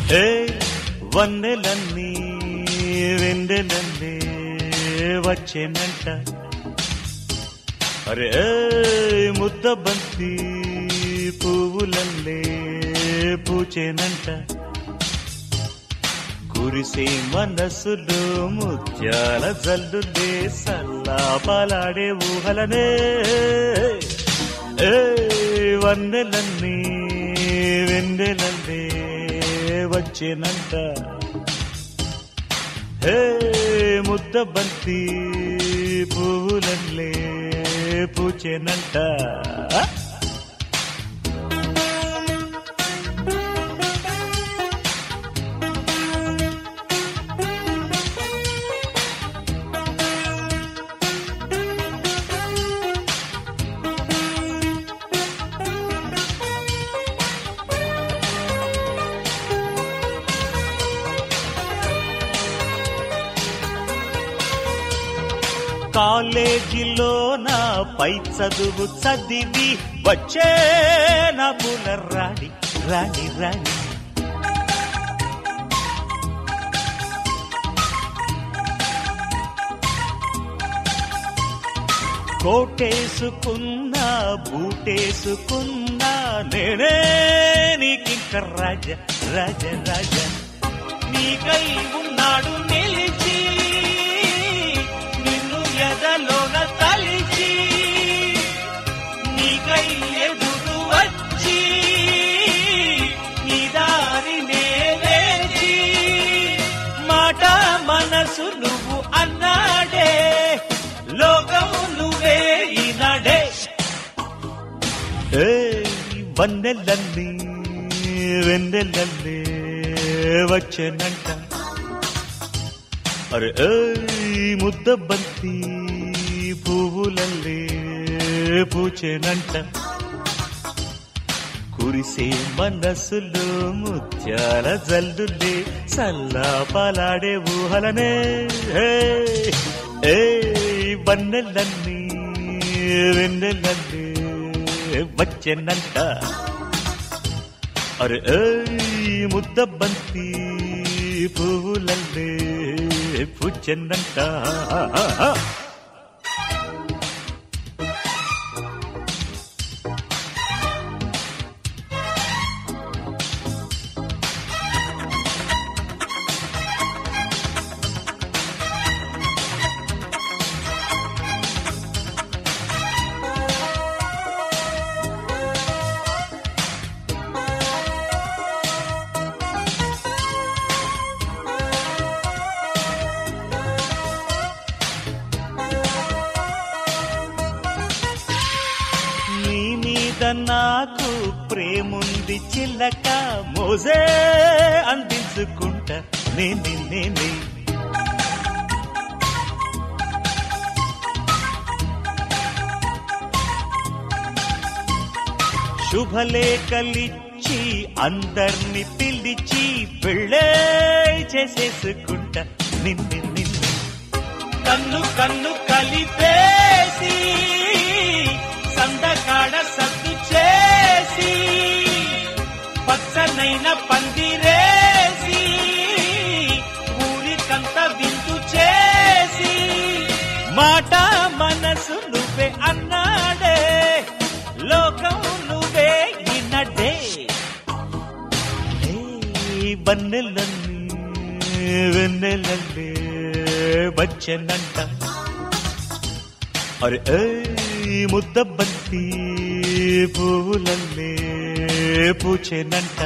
ఏ వన్నెలన్నీ వెందెలన్నీ వచ్చేనంట అరే ఏ ముద్ద బంతి పువ్వులల్లే పూచేనంట కురిసే మనసులో ముత్యాల జల్లులే సల్లాపలాడే ఊహలనే ఏ వన్నెలన్నీ వెన్నెలల్లే వచ్చేనంట హే ముద్ద బంతి పువ్వులల్లే పూచేనంట కాలేజీలో నా పై చదువు చదివి వచ్చే నా పూల రాణి రాణి రాణి కోటేసుకున్నా బూటేసుకున్నా నేనే నీకింక రాజ రాజ రాజ నీకై ఉన్నాడు నిలిచి నిన్ను ఎదలోన తలిచి నీకై ఎదురు వచ్చి నీ దారి వేచి మాట మనసు నువ్వు అన్నాడే లోకం నువ్వే ఈనాడే వన్నెలన్నీ వెన్నెలన్నీ వచ్చేనంట అరే ఏయ్ ముద్ద బంతి పువ్వులల్లే పూచేనంట కురిసే మనసులో ముత్యాల జల్లులే సల్లా పలాడే ఊహలనే ఏ వన్నెలన్నీ వెన్నెలన్నీ వచ్చేనంట అరే ఏయ్ ముద్ద బంతి పువ్వులల్లే పూచెన్నంట నీ మీద నాకు ప్రేముంది చిల్లక మోజే అందించుకుంటా నేనే నేనే శుభలేఖలిచ్చి అందర్ని పిలిచి పెళ్ళే చేసేసుకుంటా నిన్ను నిన్ను కన్ను కన్ను కలిపేసి సందకాడ సత్తు చేసి పచ్చనైన పందిరేసి ఊరికంత విందు చేసి మాట మనసు నువ్వే అన్నాడే లోకం నువ్వే ఇన్నడే బన్నెలన్నీ వెన్నెలన్నీ వచ్చనంట అరే ఏయ్ ముద్ద బంతి పువ్వులల్లే పూచేనంట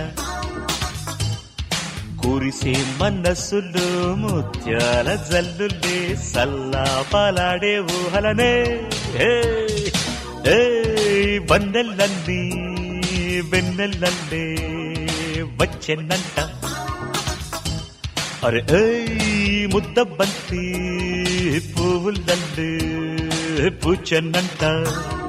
కురిసే మనసులో ముత్యాల జల్లులే సల్లా పాలాడే ఊహలనే ఏయ్, ఏయ్ బందెలన్నీ వెన్నెలల్లే వచ్చెనంట అరే ఏయ్ ముద్ద బంతి పువ్వులల్లే పూచెనంట